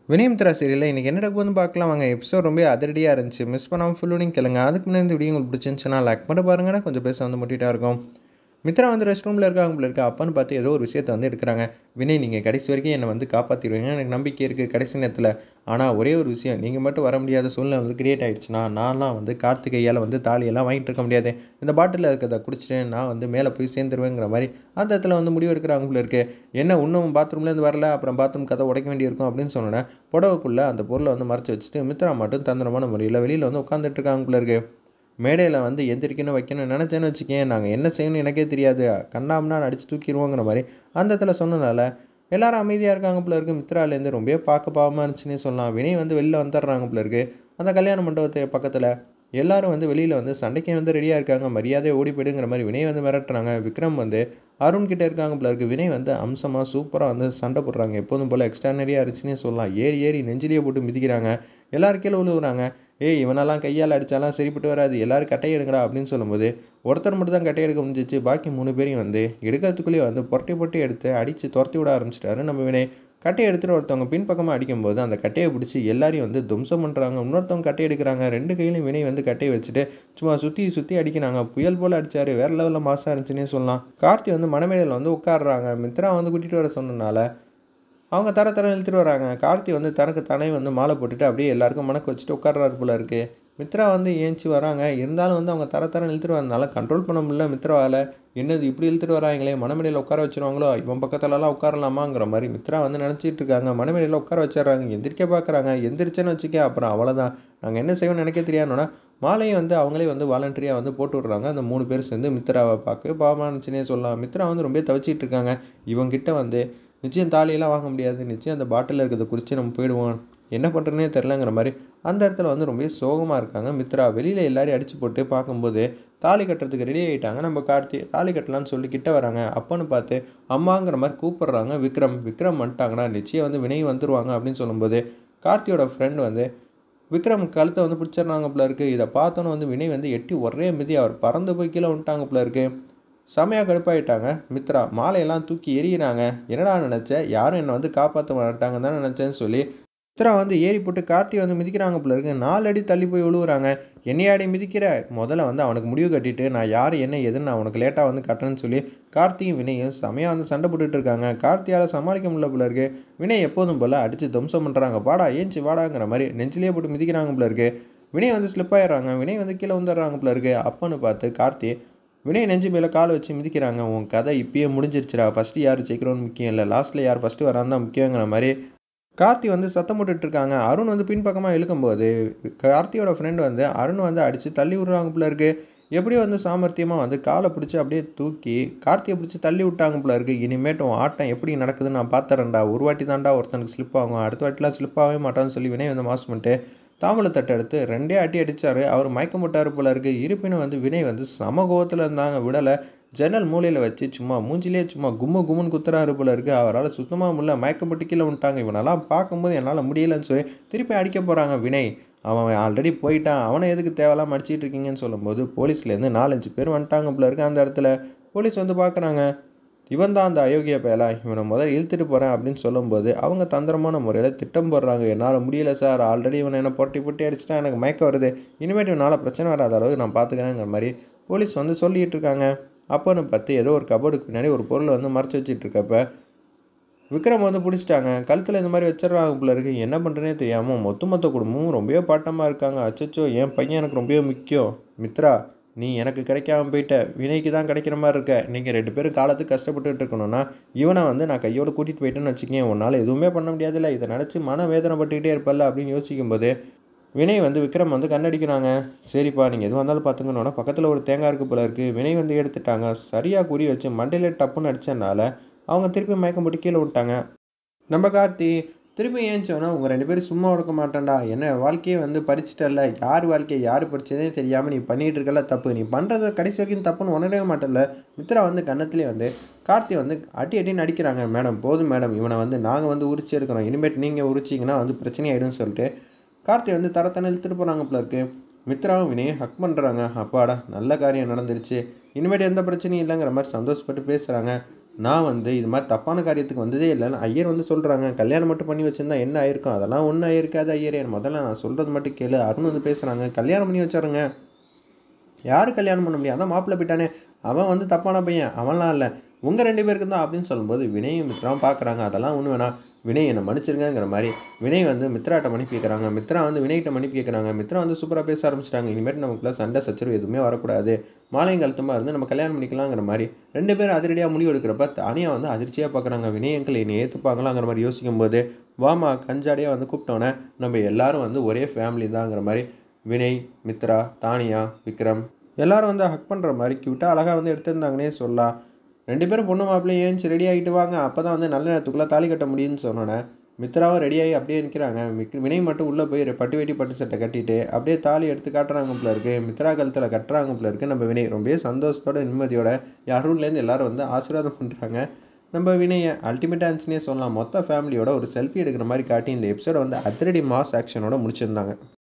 வினயமித்ரா சீரியலில் இன்றைக்கி என்ன நடக்க போகுதுன்னு பார்க்கலாம் வாங்க எபிசோட் ரொம்ப அதிரடியாக இருந்துச்சு மிஸ் பண்ணாமல் ஃபுல்லுடையும் கேளுங்க அதுக்கு முன்னாடி இந்த வீடியோ உங்களுக்கு பிடிச்சிருந்துச்சுன்னா லைக் பண்ண பாருங்கன்னா கொஞ்சம் பேச வந்து முட்டிட்டா இருக்கும் மித்ரா வந்து ரெஸ்ட் ரூமில் இருக்காங்க போல இருக்கு அப்பான்னு பார்த்து ஏதோ ஒரு விஷயத்தை வந்து எடுக்கிறாங்க வினய் நீங்கள் கடைசி வரைக்கும் என்னை வந்து காப்பாற்றிடுவீங்க எனக்கு நம்பிக்கை இருக்குது கடைசி நேரத்தில் ஆனால் ஒரே ஒரு விஷயம் நீங்கள் மட்டும் வர முடியாத சூழ்நிலை வந்து கிரியேட் ஆகிடுச்சுன்னா நான்லாம் வந்து கார்த்திகையால் வந்து தாலியெல்லாம் வாங்கிட்டு இருக்க முடியாது இந்த பாட்டிலில் இருக்கிறத குடிச்சிட்டு நான் வந்து மேலே போய் சேர்ந்துருவேங்கிற மாதிரி அந்த இடத்துல வந்து முடிவு எடுக்கிறாங்க போல இருக்கு என்ன இன்னும் பாத்ரூம்லேருந்து வரல அப்புறம் பாத்ரூம் கதை உடைக்க வேண்டியிருக்கும் அப்படின்னு சொன்னேன் புடவைக்குள்ளே அந்த பொருளை வந்து மறைச்சி வச்சுட்டு மித்ரா மட்டும் தந்திரமான முறையில் வெளியில் வந்து உட்காந்துட்டு இருக்காங்க போல இருக்கு மேடையில் வந்து எந்திரிக்கணும் வைக்கணும் நினச்சேன்னு வச்சுக்கேன் நாங்கள் என்ன செய்யணும் எனக்கே தெரியாது கண்ணாம்னா அடித்து தூக்கிடுவோங்கிற மாதிரி அந்த இடத்துல சொன்னனால எல்லாரும் அமைதியாக இருக்காங்க போல இருக்கு மித்ராலேருந்து ரொம்ப பார்க்க பாவமாக இருந்துச்சுன்னே சொல்லலாம் வினய் வந்து வெளில வந்துடுறாங்க போல இருக்கு அந்த கல்யாண மண்டபத்து பக்கத்தில் எல்லாரும் வந்து வெளியில் வந்து சண்டைக்கு வந்து ரெடியாக இருக்காங்க மரியாதையை ஓடி போயிடுங்கிற மாதிரி வினய் வந்து மிரட்டுறாங்க விக்ரம் வந்து அருண் கிட்டே இருக்காங்க போல இருக்கு வினய் வந்து அம்சமாக சூப்பராக வந்து சண்டை போடுறாங்க எப்போதும் போல் எக்ஸ்ட்ரானரியாக இருந்துச்சுன்னே சொல்லலாம் ஏறி ஏறி நெஞ்சிலேயே போட்டு மிதிக்கிறாங்க எல்லாரும் கீழே விழுவுறாங்க ஏய் இவனெல்லாம் கையால் அடித்தாலாம் சரிப்பட்டு வராது எல்லாரும் கட்டை எடுங்கடா அப்படின்னு சொல்லும்போது ஒருத்தர் மட்டும் தான் கட்டை எடுக்க முடிஞ்சிச்சு பாக்கி மூணு பேரையும் வந்து எடுக்கிறதுக்குள்ளேயே வந்து பொரட்டி பொட்டி எடுத்து அடித்து துரத்தி விட ஆரம்பிச்சிட்டாரு நம்ம வினய் கட்டையை எடுத்துகிட்டு ஒருத்தவங்க பின்பக்கமாக அடிக்கும்போது அந்த கட்டையை பிடிச்சி எல்லாரையும் வந்து தும்சம் பண்ணுறாங்க இன்னொருத்தவங்க கட்டை எடுக்கிறாங்க ரெண்டு கையிலையும் வினை வந்து கட்டையை வச்சுட்டு சும்மா சுற்றி சுற்றி அடிக்கிறாங்க புயல் போல் அடித்தார் வேறு லெவலில் மாசாக இருந்துச்சுன்னே சொல்லலாம் கார்த்தி வந்து மணமேடையில் வந்து உட்காடுறாங்க மித்ரா வந்து கூட்டிகிட்டு வர சொன்னனால அவங்க தர தர இழுத்துட்டு வராங்க கார்த்தி வந்து தனக்கு தானே வந்து மாலை போட்டுட்டு அப்படியே எல்லாருக்கும் மணக்க வச்சுட்டு உட்கார்றாரு போல இருக்கு மித்ரா வந்து ஏஞ்சி வராங்க இருந்தாலும் வந்து அவங்க தர தர இழுத்துட்டு வரதுனால கண்ட்ரோல் பண்ண முடியல மித்ராவால் என்னது இப்படி இழுத்துட்டு வராங்களே மணமேடையில் உட்கார வச்சிருவாங்களோ இவன் பக்கத்துலலாம் உட்காரலாமாங்கிற மாதிரி மித்ரா வந்து நினச்சிட்டு இருக்காங்க மணமேடையில் உட்கார வச்சிடுறாங்க எந்திரிக்க பார்க்குறாங்க எந்திரிச்சேன்னு வச்சுக்க அப்புறம் அவ்வளோதான் நாங்கள் என்ன செய்வோம்னு எனக்கே தெரியாதுன்னா மாலையும் வந்து அவங்களே வந்து வாலண்டரியாக வந்து போட்டு விட்றாங்க அந்த மூணு பேர் சேர்ந்து மித்ராவை பார்க்க பாவமானுச்சுனே சொல்லலாம் மித்ரா வந்து ரொம்ப தவிச்சிட்டு இருக்காங்க இவங்கிட்ட வந்து நிச்சயம் தாலியெல்லாம் வாங்க முடியாது நிச்சயம் அந்த பாட்டிலில் இருக்கிறத குறித்து நம்ம போயிடுவோம் என்ன பண்ணுறதுனே தெரிலங்கிற மாதிரி அந்த இடத்துல வந்து ரொம்ப சோகமாக இருக்காங்க மித்ரா வெளியில் எல்லாரையும் அடித்து போட்டு பார்க்கும்போது தாலி கட்டுறதுக்கு ரெடி ஆகிட்டாங்க நம்ம கார்த்தி தாலி கட்டலான்னு சொல்லி கிட்ட வராங்க அப்போன்னு பார்த்து அம்மாங்கிற மாதிரி கூப்பிட்றாங்க விக்ரம் விக்ரம் வந்துட்டாங்கன்னா நிச்சயம் வந்து வினய் வந்துருவாங்க அப்படின்னு சொல்லும்போது கார்த்தியோட ஃப்ரெண்ட் வந்து விக்ரம் கழுத்தை வந்து பிடிச்சிடுறாங்க போல இருக்குது இதை பார்த்தோன்னு வந்து வினய் வந்து எட்டி ஒரே மிதி அவர் பறந்து போய் கீழே வந்துட்டாங்க போல இருக்குது செமையாக கடுப்பாயிட்டாங்க மித்ரா மாலையெல்லாம் தூக்கி எறிகிறாங்க என்னடா நினச்சேன் யாரும் என்னை வந்து காப்பாற்ற மாட்டாங்க தான் நினச்சேன்னு சொல்லி மித்ரா வந்து ஏறி போட்டு கார்த்தி வந்து மிதிக்கிறாங்க போல இருக்கு நாலு அடி தள்ளி போய் விழுவுறாங்க என்னையாடி மிதிக்கிற முதல்ல வந்து அவனுக்கு முடிவு கட்டிட்டு நான் யார் என்ன எதுன்னு நான் உனக்கு லேட்டாக வந்து கட்டுறேன்னு சொல்லி கார்த்தியும் வினயும் செமையாக வந்து சண்டை போட்டுட்டு இருக்காங்க கார்த்தியால் சமாளிக்க முடியல போல இருக்கு வினய் எப்போதும் போல் அடித்து துவம்சம் பண்ணுறாங்க வாடா ஏஞ்சி வாடாங்கிற மாதிரி நெஞ்சிலேயே போட்டு மிதிக்கிறாங்க போல இருக்கு வினய் வந்து ஸ்லிப் ஆயிடுறாங்க வினய் வந்து கீழே வந்துடுறாங்க போல இருக்கு அப்பன்னு பார்த்து கார்த்தி வினய் நெஞ்சு மேலே காலை வச்சு மிதிக்கிறாங்க உன் கதை இப்பயே முடிஞ்சிருச்சுடா ஃபஸ்ட்டு யார் ஜெயிக்கிறோன்னு முக்கியம் இல்லை லாஸ்ட்டில் யார் ஃபஸ்ட்டு வரான் தான் முக்கியங்கிற மாதிரி கார்த்தி வந்து சத்தம் போட்டுட்டு இருக்காங்க அருண் வந்து பின்பக்கமாக இழுக்கும்போது கார்த்தியோட ஃப்ரெண்டு வந்து அருண் வந்து அடித்து தள்ளி விடுறாங்க போல இருக்கு எப்படி வந்து சாமர்த்தியமாக வந்து காலை பிடிச்சி அப்படியே தூக்கி கார்த்தியை பிடிச்சி தள்ளி விட்டாங்க போல இருக்கு இனிமேட்டும் ஆட்டம் எப்படி நடக்குதுன்னு நான் பார்த்துறேன்டா ஒரு வாட்டி தாண்டா ஒருத்தனுக்கு ஸ்லிப் ஆகும் அடுத்த வாட்டிலாம் ஸ்லிப் ஆகவே மாட்டான்னு சொல்லி வினய் வந்து மாஸ் பண்ணிட்டு தாம்பளத்தட்டை எடுத்து ரெண்டே அடி அடித்தார் அவர் மயக்கம் போட்டார் போல இருக்கு இருப்பினும் வந்து வினய் வந்து சமகோகத்தில் இருந்தாங்க விடலை ஜன்னல் மூலையில் வச்சு சும்மா மூஞ்சிலே சும்மா கும்மு கும்முன்னு குத்துறாரு போல இருக்கு அவரால் சுத்தமாக முடியல மயக்கம் போட்டு கீழே வந்துட்டாங்க இவனெல்லாம் பார்க்கும்போது என்னால் முடியலன்னு சொல்லி திருப்பி அடிக்க போகிறாங்க வினய் அவன் ஆல்ரெடி போயிட்டான் அவனை எதுக்கு தேவையில்லாம அடிச்சிட்டு இருக்கீங்கன்னு சொல்லும்போது போலீஸ்லேருந்து நாலஞ்சு பேர் வந்துட்டாங்க போல இருக்கு அந்த இடத்துல போலீஸ் வந்து பார்க்குறாங்க இவன் தான் அந்த அயோக்கிய பயலா இவனை முதல்ல இழுத்துட்டு போகிறேன் அப்படின்னு சொல்லும்போது அவங்க தந்திரமான முறையில் திட்டம் போடுறாங்க என்னால் முடியல சார் ஆல்ரெடி இவனை என்ன பொட்டி பொட்டி அடிச்சிட்டா எனக்கு மயக்கம் வருது இனிமேட்டு இவனால் பிரச்சனை வராத அளவுக்கு நான் பார்த்துக்கிறேங்கிற மாதிரி போலீஸ் வந்து சொல்லிகிட்டு இருக்காங்க அப்போன்னு பார்த்து ஏதோ ஒரு கபோர்டுக்கு பின்னாடி ஒரு பொருளை வந்து மறைச்சி வச்சுட்டு இருக்கப்ப விக்ரம் வந்து பிடிச்சிட்டாங்க கழுத்தில் இந்த மாதிரி வச்சிடறாங்க போல இருக்கு என்ன பண்ணுறேனே தெரியாமல் மொத்த மொத்த குடும்பமும் ரொம்பவே பாட்டமாக இருக்காங்க அச்சச்சோ என் பையன் எனக்கு ரொம்பவே முக்கியம் மித்ரா நீ எனக்கு கிடைக்காம போயிட்ட வினைக்கு தான் கிடைக்கிற மாதிரி இருக்க நீங்கள் ரெண்டு பேரும் காலத்துக்கு கஷ்டப்பட்டுட்டு இருக்கணும்னா இவனை வந்து நான் கையோடு கூட்டிகிட்டு போயிட்டேன்னு வச்சுக்கேன் உன்னால் எதுவுமே பண்ண முடியாதுல்ல இதை நினச்சி மன வேதனைப்பட்டுக்கிட்டே இருப்பல்ல அப்படின்னு யோசிக்கும்போது வினய் வந்து விக்ரம் வந்து கண்ணடிக்கிறாங்க சரிப்பா நீங்கள் எது வந்தாலும் பார்த்துக்கணுன்னா பக்கத்தில் ஒரு தேங்காய் இருக்குது போல இருக்குது வினய் வந்து எடுத்துட்டாங்க சரியாக குறி வச்சு மண்டையில் டப்புன்னு அடித்தனால அவங்க திருப்பி மயக்கம் போட்டு கீழே விட்டாங்க நம்ம கார்த்தி திருப்பி ஏஞ்சோன்னா உங்கள் ரெண்டு பேரும் சும்மா கொடுக்க மாட்டேன்டா என்ன வாழ்க்கையை வந்து பறிச்சிட்டல யார் வாழ்க்கையை யார் படிச்சதே தெரியாமல் நீ பண்ணிகிட்டு இருக்கல தப்பு நீ பண்ணுறது கடைசி வரைக்கும் தப்புன்னு உணரவே மாட்டேன்ல மித்ரா வந்து கன்னத்துலேயே வந்து கார்த்தி வந்து அட்டி அட்டின்னு அடிக்கிறாங்க மேடம் போதும் மேடம் இவனை வந்து நாங்கள் வந்து உரிச்சு எடுக்கிறோம் இனிமேட்டு நீங்கள் உரிச்சிங்கன்னா வந்து பிரச்சனை ஆகிடும்னு சொல்லிட்டு கார்த்தி வந்து தரத்தனை இழுத்துட்டு போகிறாங்க போல இருக்கு மித்ராவும் வினயும் ஹக் பண்ணுறாங்க அப்பாடா நல்ல காரியம் நடந்துருச்சு இனிமேட்டு எந்த பிரச்சனையும் இல்லைங்கிற மாதிரி சந்தோஷப்பட்டு பேசுகிறாங்க நான் வந்து இது மாதிரி தப்பான காரியத்துக்கு வந்ததே இல்லைன்னு ஐயர் வந்து சொல்கிறாங்க கல்யாணம் மட்டும் பண்ணி வச்சிருந்தா என்ன ஆயிருக்கும் அதெல்லாம் ஒன்றும் ஆயிருக்காது ஐயரே முதல்ல நான் சொல்கிறது மட்டும் கேளு அருண் வந்து பேசுகிறாங்க கல்யாணம் பண்ணி வச்சாருங்க யார் கல்யாணம் பண்ண முடியும் அதான் மாப்பிள்ளை போயிட்டானே அவன் வந்து தப்பான பையன் அவன்லாம் இல்லை உங்கள் ரெண்டு பேருக்கு தான் அப்படின்னு சொல்லும்போது வினயும் மித்ராவும் பார்க்குறாங்க அதெல்லாம் ஒன்று வேணாம் வினய் என்னை மன்னிச்சிருங்கிற மாதிரி வினய் வந்து மித்ராட்ட மன்னிப்பு கேட்குறாங்க மித்ரா வந்து வினய்கிட்ட மன்னிப்பு கேட்குறாங்க மித்ரா வந்து சூப்பராக பேச ஆரம்பிச்சிட்டாங்க இனிமேட்டு நமக்குள்ள சண்டை சச்சரவு எதுவுமே வரக்கூடாது மாலையங்காலத்துமா இருந்து நம்ம கல்யாணம் பண்ணிக்கலாங்கிற மாதிரி ரெண்டு பேரும் அதிரடியாக முடிவு எடுக்கிறப்ப தானியாக வந்து அதிர்ச்சியாக பார்க்குறாங்க வினய் அங்கிள் என்னை ஏற்றுப்பாங்களாங்கிற மாதிரி யோசிக்கும்போது வாமா கஞ்சாடியாக வந்து கூப்பிட்டோன்னே நம்ம எல்லாரும் வந்து ஒரே ஃபேமிலி தாங்கிற மாதிரி வினய் மித்ரா தானியா விக்ரம் எல்லாரும் வந்து ஹக் பண்ணுற மாதிரி க்யூட்டாக அழகாக வந்து எடுத்திருந்தாங்கன்னே சொல்லலாம் ரெண்டு பேரும் பொண்ணு மாப்பிள்ளையும் ஏஞ்சி ரெடி ஆகிட்டு வாங்க அப்போ தான் வந்து நல்ல நேரத்துக்குள்ளே தாலி கட்ட முடியும்னு சொன்னோன்னே மித்ராவும் ரெடியாகி அப்படியே நிற்கிறாங்க மிக் வினய் மட்டும் உள்ளே போய் பட்டு வெட்டி பட்டு சட்டை கட்டிட்டு அப்படியே தாலி எடுத்து காட்டுறாங்க போல இருக்கு மித்ரா கழுத்தில் கட்டுறாங்க போல இருக்கு நம்ம வினய் ரொம்பவே சந்தோஷத்தோட நிம்மதியோட யாரும்லேருந்து எல்லாரும் வந்து ஆசீர்வாதம் பண்ணுறாங்க நம்ம வினயை அல்டிமேட் ஆன்ஸ்னே சொல்லலாம் மொத்த ஃபேமிலியோட ஒரு செல்ஃபி எடுக்கிற மாதிரி காட்டி இந்த எபிசோட வந்து அதிரடி மாஸ் ஆக்ஷனோட முடிச்சிருந்தாங்க